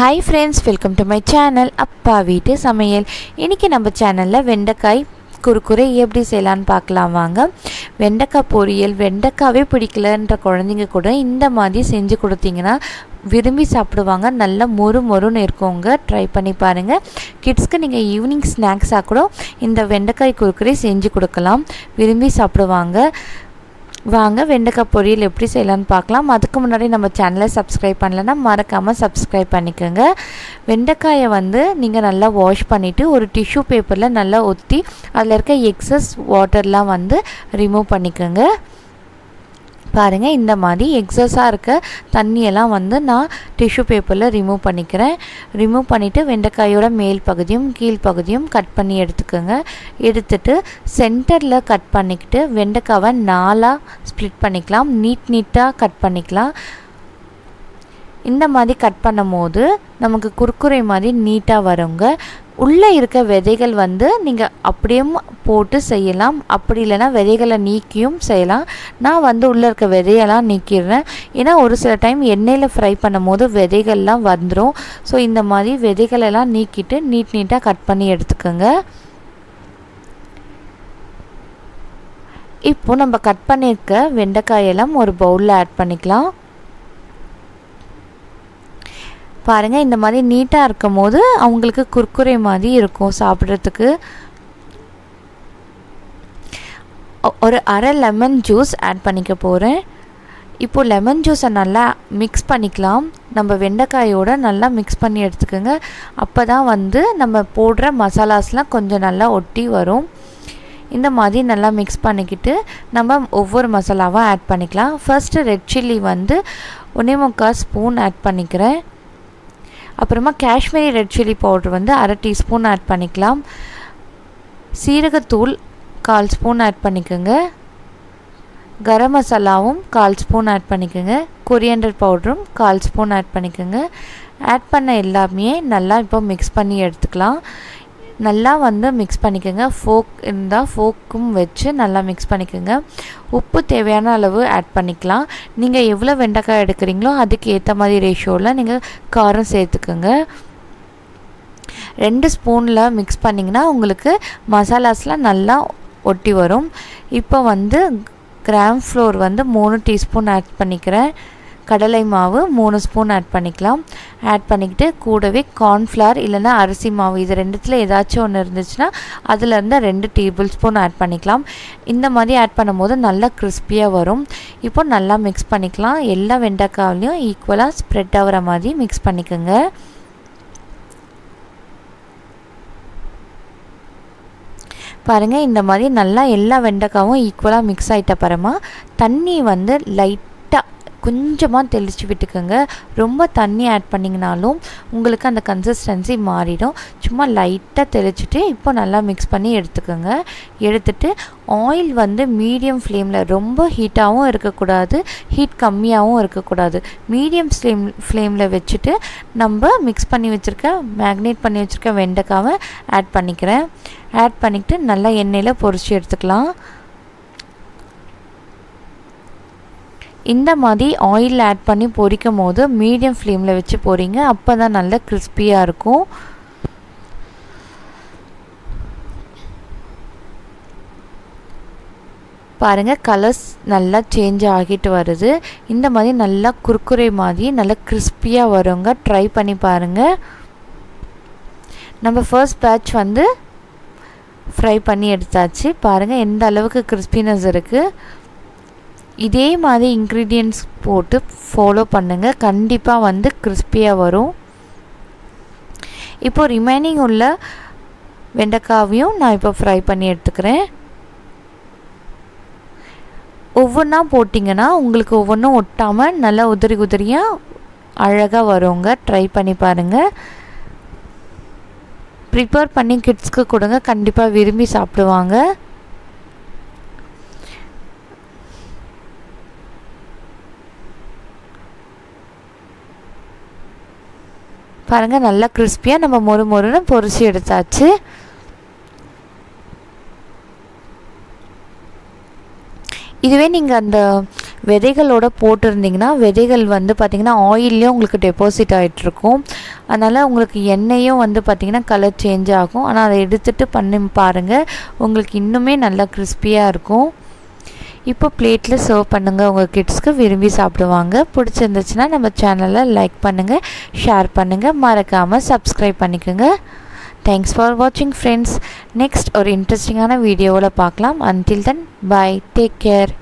hi friends welcome to my channel அப்பா வீட்டு சமையல் இன்றைக்கி நம்ம சேனலில் வெண்டைக்காய் குறுக்குறை எப்படி செய்யலான்னு பார்க்கலாம் வாங்க வெண்டைக்காய் பொரியல் வெண்டைக்காவே பிடிக்கலன்ற குழந்தைங்க கூட இந்த மாதிரி செஞ்சு கொடுத்தீங்கன்னா விரும்பி சாப்பிடுவாங்க நல்லா மொறு மொறுன்னு இருக்குங்க ட்ரை பண்ணி பாருங்கள் கிட்ஸ்க்கு நீங்கள் ஈவினிங் ஸ்நாக்ஸாக கூட இந்த வெண்டைக்காய் குறுக்குறை செஞ்சு கொடுக்கலாம் விரும்பி சாப்பிடுவாங்க வாங்க வெண்டைக்காய் பொரியல் எப்படி செய்யலான்னு பார்க்கலாம் அதுக்கு முன்னாடி நம்ம சேனலை சப்ஸ்கிரைப் பண்ணலைன்னா மறக்காமல் சப்ஸ்கிரைப் பண்ணிக்கோங்க வெண்டைக்காயை வந்து நீங்கள் நல்லா வாஷ் பண்ணிவிட்டு ஒரு டிஷ்யூ பேப்பரில் நல்லா ஒத்தி அதில் இருக்க எக்ஸஸ் வாட்டர்லாம் வந்து ரிமூவ் பண்ணிக்கோங்க பாருங்கள் இந்த மாதிரி எக்ஸஸாக இருக்க தண்ணியெல்லாம் வந்து நான் டிஷ்யூ பேப்பரில் ரிமூவ் பண்ணிக்கிறேன் ரிமூவ் பண்ணிவிட்டு வெண்டைக்காயோட மேல் பகுதியும் கீழ் பகுதியும் கட் பண்ணி எடுத்துக்கோங்க எடுத்துட்டு சென்டரில் கட் பண்ணிக்கிட்டு வெண்டைக்காவை நாலாக ஸ்ப்ளிட் பண்ணிக்கலாம் நீட் நீட்டாக கட் பண்ணிக்கலாம் இந்த மாதிரி கட் பண்ணும் போது நமக்கு குறுக்குறை மாதிரி நீட்டாக வருங்க உள்ளே இருக்க விதைகள் வந்து நீங்கள் அப்படியே போட்டு செய்யலாம் அப்படி இல்லைன்னா விதைகளை நீக்கியும் செய்யலாம் நான் வந்து உள்ளே இருக்க விதையெல்லாம் நீக்கிடுறேன் ஏன்னா ஒரு சில டைம் எண்ணெயில் ஃப்ரை பண்ணும் போது விதைகள்லாம் வந்துடும் ஸோ இந்த மாதிரி விதைகளெல்லாம் நீக்கிட்டு நீட் நீட்டாக கட் பண்ணி எடுத்துக்கோங்க இப்போ நம்ம கட் பண்ணியிருக்க வெண்டைக்காயெல்லாம் ஒரு பவுலில் ஆட் பண்ணிக்கலாம் பாருங்கள் இந்த மாதிரி நீட்டாக இருக்கும் போது அவங்களுக்கு குர்குரே மாதிரி இருக்கும் சாப்பிட்றதுக்கு ஒரு அரை லெமன் ஜூஸ் ஆட் பண்ணிக்க போகிறேன் இப்போது லெமன் ஜூஸை நல்லா மிக்ஸ் பண்ணிக்கலாம் நம்ம வெண்டைக்காயோட நல்லா மிக்ஸ் பண்ணி எடுத்துக்கோங்க அப்போ தான் வந்து நம்ம போடுற மசாலாஸ்லாம் கொஞ்சம் நல்லா ஒட்டி வரும் இந்த மாதிரி நல்லா மிக்ஸ் பண்ணிக்கிட்டு நம்ம ஒவ்வொரு மசாலாவாக ஆட் பண்ணிக்கலாம் ஃபர்ஸ்ட்டு ரெட் சில்லி வந்து ஒன்றே முக்கால் ஸ்பூன் ஆட் பண்ணிக்கிறேன் அப்புறமா காஷ்மீரி ரெட் சில்லி பவுட்ரு வந்து அரை டீஸ்பூன் ஆட் பண்ணிக்கலாம் சீரகத்தூள் கால் ஸ்பூன் ஆட் பண்ணிக்கோங்க கரம் மசாலாவும் கால் ஸ்பூன் ஆட் பண்ணிக்கோங்க கொரியண்டர் பவுடரும் கால் ஸ்பூன் ஆட் பண்ணிக்கோங்க ஆட் பண்ண எல்லாமே நல்லா இப்போ மிக்ஸ் பண்ணி எடுத்துக்கலாம் நல்லா வந்து மிக்ஸ் பண்ணிக்கோங்க ஃபோக் இருந்தால் ஃபோக்கும் வச்சு நல்லா மிக்ஸ் பண்ணிக்கோங்க உப்பு தேவையான அளவு ஆட் பண்ணிக்கலாம் நீங்கள் எவ்வளோ வெண்டைக்காய் எடுக்கிறீங்களோ அதுக்கு ஏற்ற மாதிரி ரேஷியோவில் நீங்கள் காரம் சேர்த்துக்கோங்க ரெண்டு ஸ்பூனில் மிக்ஸ் பண்ணிங்கன்னா உங்களுக்கு மசாலாஸ்லாம் நல்லா ஒட்டி வரும் இப்போ வந்து கிராம் ஃப்ளோர் வந்து மூணு டீஸ்பூன் ஆட் பண்ணிக்கிறேன் கடலை மாவு மூணு ஸ்பூன் ஆட் பண்ணிக்கலாம் ஆட் பண்ணிக்கிட்டு கூடவே கார்ன்ஃப்ளவர் இல்லைன்னா அரிசி மாவு இது ரெண்டுத்தில் ஏதாச்சும் ஒன்று இருந்துச்சுன்னா அதுலேருந்து ரெண்டு டேபிள் ஸ்பூன் ஆட் பண்ணிக்கலாம் இந்த மாதிரி ஆட் பண்ணும்போது நல்லா கிறிஸ்பியாக வரும் இப்போ நல்லா மிக்ஸ் பண்ணிக்கலாம் எல்லா வெண்டைக்காவிலையும் ஈக்குவலாக ஸ்ப்ரெட் ஆகிற மாதிரி மிக்ஸ் பண்ணிக்கோங்க பாருங்கள் இந்த மாதிரி நல்லா எல்லா வெண்டைக்காவும் ஈக்குவலாக மிக்ஸ் ஆகிட்ட அப்புறமா தண்ணி வந்து லைட் கொஞ்சமாக தெளித்து விட்டுக்கோங்க ரொம்ப தண்ணி ஆட் பண்ணிங்கனாலும் உங்களுக்கு அந்த கன்சிஸ்டன்சி மாறிடும் சும்மா லைட்டாக தெளிச்சுட்டு இப்போ நல்லா மிக்ஸ் பண்ணி எடுத்துக்கோங்க எடுத்துட்டு ஆயில் வந்து மீடியம் ஃப்ளேமில் ரொம்ப ஹீட்டாகவும் இருக்கக்கூடாது ஹீட் கம்மியாகவும் இருக்கக்கூடாது மீடியம் ஃப்ளேம் ஃப்ளேமில் வச்சுட்டு நம்ம மிக்ஸ் பண்ணி வச்சுருக்க மேக்னேட் பண்ணி வச்சுருக்க வெண்டைக்காவை ஆட் பண்ணிக்கிறேன் ஆட் பண்ணிக்கிட்டு நல்லா எண்ணெயில் பொரிச்சு எடுத்துக்கலாம் இந்த மாதிரி ஆயில் ஆட் பண்ணி பொரிக்கும் போது மீடியம் ஃப்ளேமில் வச்சு பொரிங்க அப்போ தான் நல்லா கிறிஸ்பியாக இருக்கும் பாருங்கள் கலர்ஸ் நல்லா சேஞ்ச் ஆகிட்டு வருது இந்த மாதிரி நல்லா குறுக்குறை மாதிரி நல்லா கிறிஸ்பியாக வருங்க ட்ரை பண்ணி பாருங்கள் நம்ம ஃபர்ஸ்ட் பேட்ச் வந்து ஃப்ரை பண்ணி எடுத்தாச்சு பாருங்கள் எந்த அளவுக்கு கிறிஸ்பினஸ் இருக்குது இதே மாதிரி இன்க்ரீடியன்ட்ஸ் போட்டு ஃபாலோ பண்ணுங்கள் கண்டிப்பாக வந்து கிறிஸ்பியாக வரும் இப்போ ரிமைனிங் உள்ள வெண்டைக்காவையும் நான் இப்போ ஃப்ரை பண்ணி எடுத்துக்கிறேன் ஒவ்வொன்றா போட்டிங்கன்னா உங்களுக்கு ஒவ்வொன்றும் ஒட்டாமல் நல்லா உதிரி உதிரியாக அழகாக வருங்க ட்ரை பண்ணி பாருங்கள் ப்ரிப்பேர் பண்ணி கிட்ஸ்க்கு கொடுங்க கண்டிப்பாக விரும்பி சாப்பிடுவாங்க பாருங்கள் நல்லா கிறிஸ்பியாக நம்ம மொறு மொறுன்னு பொரிச்சு எடுத்தாச்சு இதுவே நீங்கள் அந்த விதைகளோட போட்டிருந்தீங்கன்னா விதைகள் வந்து பார்த்திங்கன்னா ஆயிலே உங்களுக்கு டெபாசிட் ஆகிட்ருக்கும் அதனால் உங்களுக்கு எண்ணெயும் வந்து பார்த்திங்கன்னா கலர் சேஞ்ச் ஆகும் ஆனால் அதை எடுத்துகிட்டு பண்ணி பாருங்கள் உங்களுக்கு இன்னுமே நல்லா கிறிஸ்பியாக இருக்கும் இப்போ பிளேட்டில் சர்வ் பண்ணுங்கள் உங்கள் கிட்ஸ்க்கு விரும்பி சாப்பிடுவாங்க பிடிச்சிருந்துச்சுன்னா நம்ம சேனலை லைக் பண்ணுங்கள் ஷேர் பண்ணுங்கள் மறக்காமல் சப்ஸ்கிரைப் பண்ணிக்கோங்க தேங்க்ஸ் ஃபார் வாட்சிங் ஃப்ரெண்ட்ஸ் நெக்ஸ்ட் ஒரு இன்ட்ரெஸ்டிங்கான வீடியோவில் பார்க்கலாம் until then bye take care